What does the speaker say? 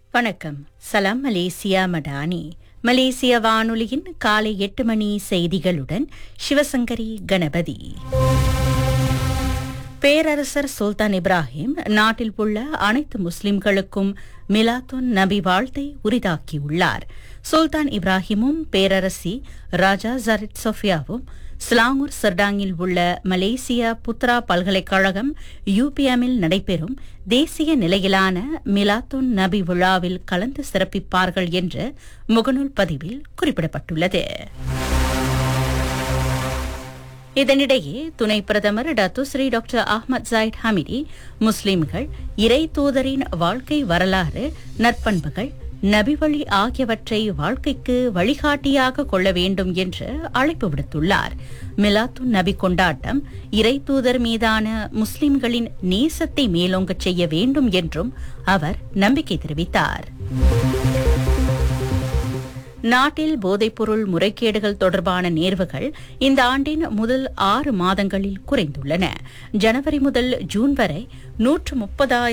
வணக்கம் சலாம் மலேசியா மடானி மலேசிய வானொலியின் காலை எட்டு மணி செய்திகளுடன் சிவசங்கரி கணபதி பேரரசர் சுல்தான் இப்ராஹிம் நாட்டில் உள்ள அனைத்து முஸ்லிம்களுக்கும் மிலாத்துன் நபி வாழ்த்தை உரிதாக்கியுள்ளார் சுல்தான் இப்ராஹிமும் பேரரசி ராஜா ஜரித் சொஃபியாவும் ஸ்லாங்கூர் சர்டாங்கில் உள்ள மலேசிய புத்ரா பல்கலைக்கழகம் யூபிஎம்மில் நடைபெறும் தேசிய நிலையிலான மிலாத்துன் நபி விழாவில் கலந்து சிறப்பிப்பார்கள் என்று முகநூல் பதிவில் குறிப்பிடப்பட்டுள்ளது இதனிடையே துணை பிரதமர் Datuk Seri doctor Ahmad Zahid Hamidi முஸ்லிம்கள் இறை தூதரின் வாழ்க்கை வரலாறு நற்பண்புகள் நபிவழி ஆகியவற்றை வாழ்க்கைக்கு வழிகாட்டியாக கொள்ள வேண்டும் என்று அழைப்பு விடுத்துள்ளார் மிலாத்து நபி கொண்டாட்டம் இறை தூதர் மீதான முஸ்லிம்களின் நேசத்தை மேலோங்கச் செய்ய வேண்டும் என்றும் அவர் நம்பிக்கை தெரிவித்தார் நாட்டில் போதைப்பொருள் முறைகேடுகள் தொடர்பான நேர்வுகள் இந்த ஆண்டின் முதல் ஆறு மாதங்களில் குறைந்துள்ளன ஜனவரி முதல் ஜூன் வரை நூற்று முப்பதாயிரம்